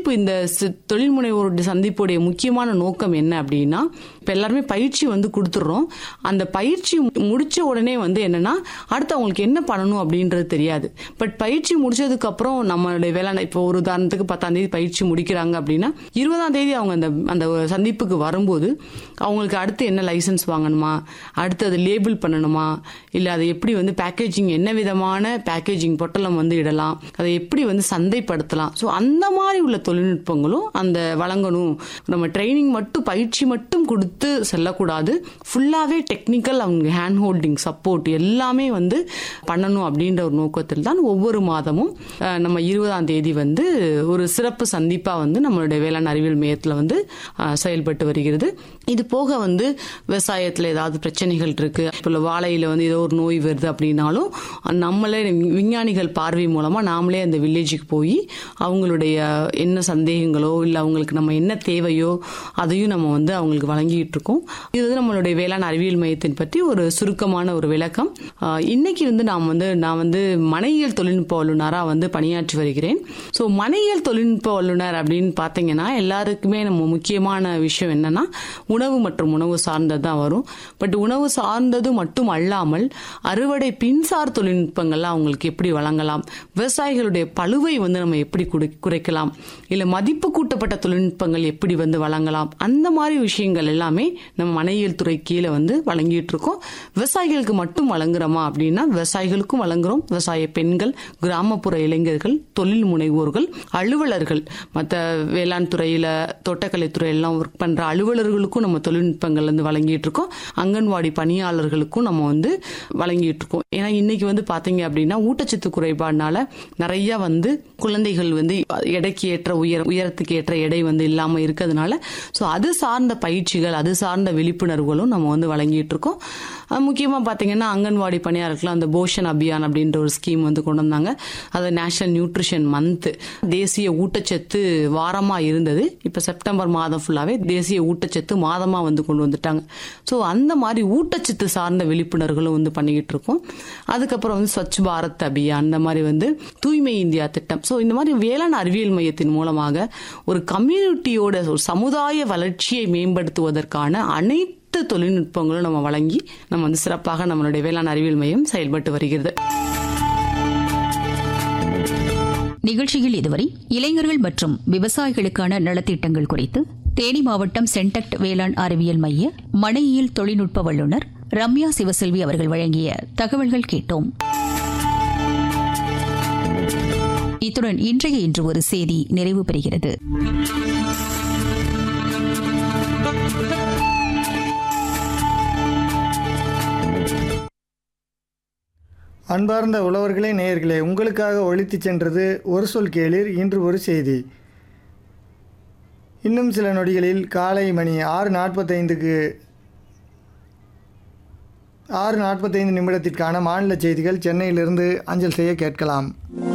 சந்திப்பு இந்த சி- தொழில் முனைவோருடைய சந்திப்புடைய முக்கியமான நோக்கம் என்ன அப்படின்னா இப்ப எல்லாருமே பயிற்சி வந்து கொடுத்துடுறோம் அந்த பயிற்சி முடிச்ச உடனே வந்து என்னன்னா அடுத்து அவங்களுக்கு என்ன பண்ணணும் அப்படின்றது தெரியாது பட் பயிற்சி முடிச்சதுக்கு அப்புறம் நம்மளுடைய வேளாண் இப்போ ஒரு உதாரணத்துக்கு பத்தாம் தேதி பயிற்சி முடிக்கிறாங்க அப்படின்னா இருபதாம் தேதி அவங்க அந்த அந்த சந்திப்புக்கு வரும்போது அவங்களுக்கு அடுத்து என்ன லைசன்ஸ் வாங்கணுமா அடுத்து அதை லேபிள் பண்ணணுமா இல்லை அதை எப்படி வந்து பேக்கேஜிங் என்ன விதமான பேக்கேஜிங் பொட்டலம் வந்து இடலாம் அதை எப்படி வந்து சந்தைப்படுத்தலாம் ஸோ அந்த மாதிரி உள்ள தொழில்நுட்பங்களும் அந்த வழங்கணும் நம்ம ட்ரைனிங் மட்டும் பயிற்சி மட்டும் கொடுத்து செல்லக்கூடாது ஃபுல்லாகவே டெக்னிக்கல் அவங்க ஹேண்ட் ஹோல்டிங் சப்போர்ட் எல்லாமே வந்து பண்ணணும் அப்படின்ற ஒரு நோக்கத்தில் தான் ஒவ்வொரு மாதமும் அஹ், நம்ம இருபதாம் தேதி வந்து ஒரு சிறப்பு சந்திப்பாக வந்து நம்மளுடைய வேளாண் அறிவியல் மையத்தில் வந்து அஹ், செயல்பட்டு வருகிறது இது போக வந்து விவசாயத்தில் ஏதாவது பிரச்சனைகள் இருக்கு இப்போ வாழையில வந்து ஏதோ ஒரு நோய் வருது அப்படின்னாலும் நம்மளே விஞ்ஞானிகள் பார்வை மூலமா நாமளே அந்த வில்லேஜுக்கு போய் அவங்களுடைய என்ன சந்தேகங்களோ இல்லை அவங்களுக்கு நம்ம என்ன தேவையோ அதையும் நம்ம வந்து அவங்களுக்கு வழங்கிட்டு இருக்கோம் இது வந்து நம்மளுடைய வேளாண் அறிவியல் மையத்தின் பற்றி ஒரு சுருக்கமான ஒரு விளக்கம் ஆஹ் இன்னைக்கு வந்து நாம் வந்து நான் வந்து மனையியல் தொழில்நுட்ப வல்லுநராக வந்து பணியாற்றி வருகிறேன் ஸோ மனையியல் தொழில்நுட்ப வல்லுநர் அப்படின்னு பார்த்தீங்கன்னா எல்லாருக்குமே நம்ம முக்கியமான விஷயம் என்னன்னா உணவு மற்றும் உணவு சார்ந்தது தான் வரும் பட் உணவு சார்ந்தது மட்டும் அல்லாமல் அறுவடை பின்சார் தொழில்நுட்பங்கள்லாம் அவங்களுக்கு எப்படி வழங்கலாம் விவசாயிகளுடைய பழுவை வந்து நம்ம எப்படி குறை- குறைக்கலாம் இல்லை மதிப்பு கூட்டப்பட்ட தொழில்நுட்பங்கள் எப்படி வந்து வழங்கலாம் அந்த மாதிரி விஷயங்கள் எல்லாமே நம்ம மனையியல் துறை கீழே வந்து வழங்கிட்டு இருக்கோம் விவசாயிகளுக்கு மட்டும் வழங்குறோமா அப்படின்னா விவசாயிகளுக்கும் வழங்குறோம் விவசாய பெண்கள் கிராமப்புற இளைஞர்கள் தொழில் முனைவோர்கள் அலுவலர்கள் மற்ற வேளாண் துறையில தோட்டக்கலை துறையெல்லாம் ஒர்க் பண்ற அலுவலர்களுக்கும் நம்ம தொழில்நுட்பங்கள் வந்து வழங்கிட்டு இருக்கோம் அங்கன்வாடி பணியாளர்களுக்கும் நம்ம வந்து வழங்கிட்டு இருக்கோம் ஏன்னா இன்னைக்கு வந்து பாத்தீங்க அப்படின்னா ஊட்டச்சத்து குறைபாடுனால நிறைய வந்து குழந்தைகள் வந்து எடைக்கு ஏற்ற உயர உயரத்துக்கு ஏற்ற எடை வந்து இல்லாம இருக்கிறதுனால ஸோ அது சார்ந்த பயிற்சிகள் அது சார்ந்த விழிப்புணர்வுகளும் நம்ம வந்து வழங்கிட்டு இருக்கோம் அஹ் முக்கியமா பாத்தீங்கன்னா அங்கன்வாடி பணியாளர்கள் அந்த போஷன் அபியான் அப்படின்ற ஒரு ஸ்கீம் வந்து கொண்டு வந்தாங்க அது நேஷனல் நியூட்ரிஷன் மந்த் தேசிய ஊட்டச்சத்து வாரமா இருந்தது இப்ப செப்டம்பர் மாதம் ஃபுல்லாவே தேசிய ஊட்டச்சத்து மாதமா வந்து கொண்டு வந்துட்டாங்க ஸோ அந்த மாதிரி ஊட்டச்சத்து சார்ந்த விழிப்புணர்வுகளும் வந்து பண்ணிக்கிட்டு இருக்கோம் அதுக்கப்புறம் வந்து ஸ்வச் பாரத் அபியான் அந்த மாதிரி வந்து தூய்மை இந்தியா திட்டம் ஸோ இந்த மாதிரி வேளாண் அறிவியல் மையத்தின் மூலமாக ஒரு கம்யூனிட்டியோட ஒரு சமுதாய வளர்ச்சியை மேம்படுத்துவதற்கான அனைத்து தொழில்நுட்பங்களும் நம்ம வழங்கி நம்ம வந்து சிறப்பாக நம்மளுடைய வேளாண் அறிவியல் மையம் செயல்பட்டு வருகிறது நிகழ்ச்சியில் இதுவரை இளைஞர்கள் மற்றும் விவசாயிகளுக்கான நலத்திட்டங்கள் குறித்து தேனி மாவட்டம் சென்டக்ட் வேளாண் அறிவியல் மைய மனையியல் தொழில்நுட்ப வல்லுநர் ரம்யா சிவசெல்வி அவர்கள் வழங்கிய தகவல்கள் கேட்டோம் இத்துடன் இன்றைய இன்று ஒரு செய்தி நிறைவு பெறுகிறது அன்பார்ந்த உழவர்களே நேயர்களே உங்களுக்காக ஒழித்துச் சென்றது ஒரு சொல் கேளீர் இன்று ஒரு செய்தி இன்னும் சில நொடிகளில் காலை மணி ஆறு நாற்பத்தைந்துக்கு ஆறு நாற்பத்தைந்து நிமிடத்திற்கான மாநில செய்திகள் சென்னையிலிருந்து அஞ்சல் செய்ய கேட்கலாம்